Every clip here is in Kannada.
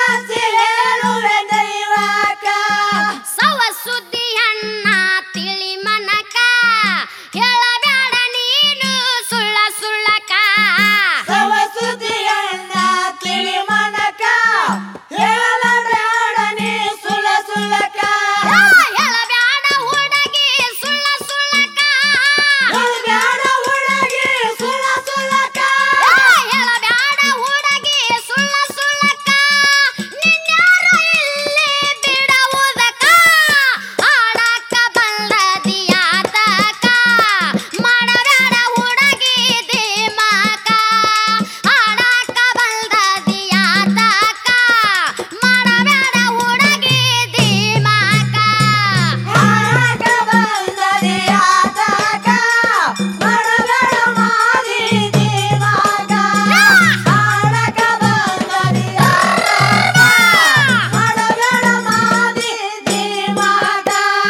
ಸಾಕ್ಷಿ ಹೇಳುವೆ ದೈವಕ ಸವ ಸುದ್ದಿ ಅಣ್ಣ ತಿಳಿ ಮನಕ ಹೇಳಬೇಡ ನೀನು ಸುಳ್ಳ ಸುಳ್ಳಕ ಸವ ಸುದ್ದಿಯನ್ನ ತಿಳಿ ಮನಕ ಹೇಳಬೇಡ ನೀ ಸುಳ್ಳ ಸುಳ್ಳಕ ಆ, ಹೇಳಬೇಡ ಹುಡುಗಿ ಸುಳ್ಳ ಸುಳ್ಳಕ ಹೇಳಬೇಡ ಹುಡುಗಿ ಸುಳ್ಳ ಸುಳ್ಳಕ ಆ, ಹೇಳಬೇಡ ಹುಡುಗಿ ಸುಳ್ಳ ಸುಳ್ಳಕ ನಿನ್ಯಾರು ಇಲ್ಲಿ ಬಿಡುವುದಕ ಆಡಕ ಬಂದದಿಯಾತಕ ಮಾಡಬೇಡ ಹುಡುಗಿ ದಿಮಾಕ ಆಡಕ ಬಂದದಿಯಾತಕ ಮಾಡಬೇಡ ಹುಡುಗಿ ದಿಮಾಕ ಹಾಡಕ ಬಂದದಿಯಾತಕ ಮಾಡಬೇಡ ಮಾರಿ ದಿಮಾಗ ಹಾಡಕ ಬಂದದಿಯಾತಕ ಮಾಡಬೇಡ ಮಾರಿ ದಿಮಾಗ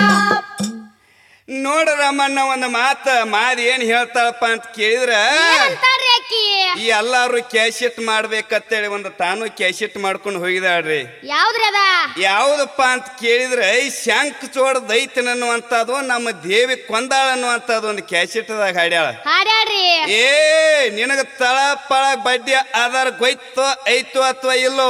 ನೋಡ ರಾಮಣ್ಣ ಒಂದು ಮಾತ ಮಾದಿ ಏನ್ ಹೇಳ್ತಾಳಪ್ಪ ಅಂತ ಕೇಳಿದ್ರ ಏನಂತಾರ್ರಿ ಆಕಿ ಈ ಎಲ್ಲಾರು ಕ್ಯಾಶೆಟ್ ಮಾಡ್ಬೇಕಂತೇಳಿ ಒಂದು ತಾನು ಕ್ಯಾಶೆಟ್ ಮಾಡ್ಕೊಂಡು ಹೋಗಿದಾಳ್ರಿ ಯಾವ್ದ್ರಿ ಅದ ಯಾವುದಪ್ಪ ಅಂತ ಕೇಳಿದ್ರೆ ಈ ಶಂಕ್ ಚೋಡ ದೈತನ್ ಅನ್ನುವಂಥದ್ದು ನಮ್ಮ ದೇವಿ ಕೊಂದಾಳ ಅನ್ನುವಂಥದ್ದು ಒಂದು ಕ್ಯಾಶೆಟ್ದಾಗ ಹಾಡ್ಯಾಳ ಹಾಡ್ಯಾಡ್ರಿ ಏ ನಿನಗ ತಳ ಪಳ ಬಡ್ಡಿ ಆಧಾರ ಗೊಯ್ತೋ ಐತೋ ಅಥವಾ ಇಲ್ಲೋ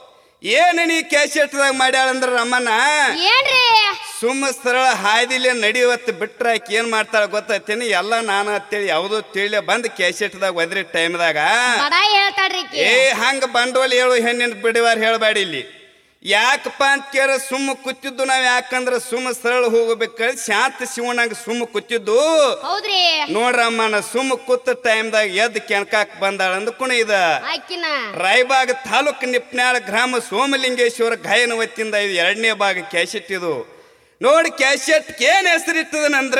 ಏನು ನೀ ಕ್ಯಾಶೆಟ್ದಾಗ ಮಾಡ್ಯಾಳ ಅಂದ್ರ ರಮಣ್ಣ ಏನ್ರಿ ಸುಮ್ಮ ಸರಳ ಹಾದಿಲೆ ನಡೆಯುವತ್ತು ಬಿಟ್ರೆ ಆಕೆ ಏನು ಮಾಡ್ತಾಳ ಗೊತ್ತೈತೇನಿ ಎಲ್ಲ ನಾನು ಅಂತೇಳಿ ಯಾವುದೋ ತಿಳಿ ಬಂದು ಕ್ಯಾಸೆಟ್ದಾಗ ಒದ್ರಿ ಟೈಮ್ದಾಗ ಬಡಾಯಿ ಹೇಳ್ತಾಳ್ರಿ ಆಕಿ ಏ ಹಂಗ ಬಂಡವಾಳ ಹೇಳು ಹೆಣ್ಣಿನ ಬಿಡುವಾರ ಹೇಳಬೇಡಿ ಇಲ್ಲಿ ಯಾಕಪ್ಪ ಅಂತ ಕೇಳ ಸುಮ್ಮ ಕೂತಿದ್ದು ನಾವು ಯಾಕಂದ್ರೆ ಸುಮ್ಮ ಸರಳ ಹೋಗ್ಬೇಕು ಶಾಂತ ಶಿವನಂಗ ಸುಮ್ಮ ಕೂತಿದ್ದು ಹೌದ್ರಿ ನೋಡ್ರಮ್ಮನ ಸುಮ್ಮ ಕೂತ ಟೈಮ್ದಾಗ ಎದ್ದು ಕೆಣಕಾಕ್ ಬಂದಾಳ ಅಂದ್ಕುಣ ಇದ ಆಕಿನ ರಾಯಬಾಗ ತಾಲೂಕು ನಿಪ್ನಾಳ ಗ್ರಾಮ ಸೋಮಲಿಂಗೇಶ್ವರ ಗಾಯನ ವತಿಯಿಂದ ಇದು ಎರಡನೇ ಭಾಗ ಕ್ಯಾಸೆಟ್ ಇದು ನೋಡಿ ಕ್ಯಾಸೆಟ್ ಏನ್ ಹೆಸರಿಟ್ಟದನಂದ್ರ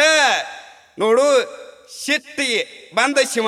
ನೋಡು ಶಿಟ್ಟಿ ಬಂದ ಶಿವ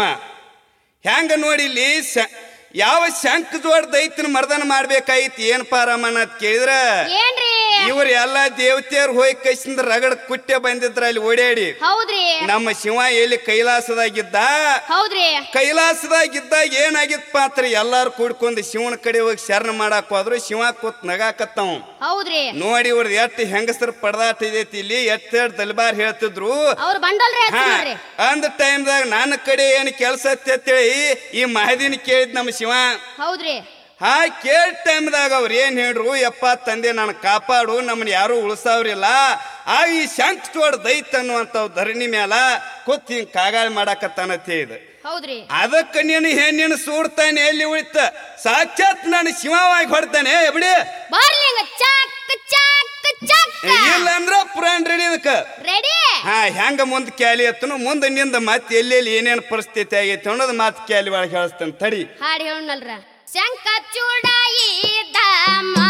ಹೆಂಗ ನೋಡಿ ಇಲ್ಲಿ ಶ- ಯಾವ ಶಂಕ ಜೋಡ್ ದೈತನ ಮರ್ದನ ಮಾಡ್ಬೇಕಾಗಿತ್ತು ಏನ್ ಪಾರಮ್ಮನ ಅಂತ ಕೇಳಿದ್ರ ಏನ್ರಿ ಇವ್ರು ಎಲ್ಲಾ ದೇವತೆಯರು ಹೋಗಿ ಕೈಸಿಂದ ರಗಡ ಕುಟ್ಟೆ ಬಂದಿದ್ರ ಅಲ್ಲಿ ಓಡಾಡಿ ಹೌದ್ರಿ ನಮ್ಮ ಶಿವ ಎಲ್ಲಿ ಕೈಲಾಸದಾಗಿದ್ದ ಹೌದ್ರಿ ಕೈಲಾಸದಾಗಿದ್ದಾಗ ಏನಾಗಿತ್ತಪ್ಪ ಅಂತ ಎಲ್ಲಾರು ಕೂಡ್ಕೊಂಡು ಶಿವನ ಕಡೆ ಹೋಗಿ ಶರಣ ಮಾಡಾಕ್ ಹೋದ್ರು ಶಿವ ಕೂತ್ ನಗಾಕತ್ತವ ಹೌದ್ರಿ ನೋಡಿ ಇವ್ರದ್ದು ಎಷ್ಟು ಹೆಂಗಸರ ಪಡದಾಟ ಇದೈತಿ ಇಲ್ಲಿ ಎಷ್ಟು ದಲ್ಬಾರ್ ಹೇಳ್ತಿದ್ರು ಅವ್ರ ಬಂಡಲ್ರಿ ಹಾ, ಹಚ್ಚಿದ್ರಿ ಅಂದ ಟೈಮ್ದಾಗ ನನ್ನ ಕಡೆ ಏನು ಕೆಲಸ ಅಂತೇಳಿ ಈ ಮಹದಿನ ಕೇಳಿದ್ ನಮ್ಮ ಶಿವ ಹೌದ್ರಿ ಹಾ ಕೇಳ್ ಟೈಮ್ದಾಗ ಅವ್ರು ಏನ್ ಹೇಳ್ರು ಯಪ್ಪ ತಂದೆ ನಾನು ಕಾಪಾಡು ನಮ್ಮನ್ನ ಯಾರು ಉಳಿಸವ್ರಿಲ್ಲ ಆ ಈ ಶಂಕ್ ಚೋಡ್ ದೈತ್ ಅನ್ನುವಂಥವ್ ಧರಣಿ ಮ್ಯಾಲ ಕೂತ್ ಹಿಂಗ್ ಕಾಗಾಳ ಮಾಡಾಕತ್ತಾನಂತ ಹೇಳಿದ ಹೌದ್ರಿ ಅದಕ್ಕೆ ನೀನು ಹೆಣ್ಣಿನ ಸೂಡ್ತಾನೆ ಎಲ್ಲಿ ಉಳಿತ ಸಾಕ್ಷಾತ್ ನಾನು ಶಿವವಾಗಿ ಹೊಡ್ತಾನೆ ಬಿಡಿ ಬರ್ಲಿ ಹಂಗ ಚಾಕ್ ಚಾಕ್ ಚಾಕ್ ಇಲ್ಲ ಅಂದ್ರ ಪುರಾಣ ರೆಡಿ ಅದಕ್ಕ ರೆಡಿ ಹಾ ಹೆಂಗ ಮುಂದ್ ಕ್ಯಾಲಿ ಎತ್ತನು ಮುಂದೆ ನಿಂದ ಮತ್ತೆ ಎಲ್ಲೆಲ್ಲಿ ಏನೇನು ಪರಿಸ್ಥಿತಿ ಆಗೈತಿ ಅನ್ನೋದು ಮಾತು ಕ್ಯಾಲಿ ಒಳಗೆ ಹೇಳಿಸ್ತೇನೆ ತಡಿ ಹಾಡಿ ಹೇಳಲ್ರ ಶಂಕ ಚೂಡಾಯಿ ದಮ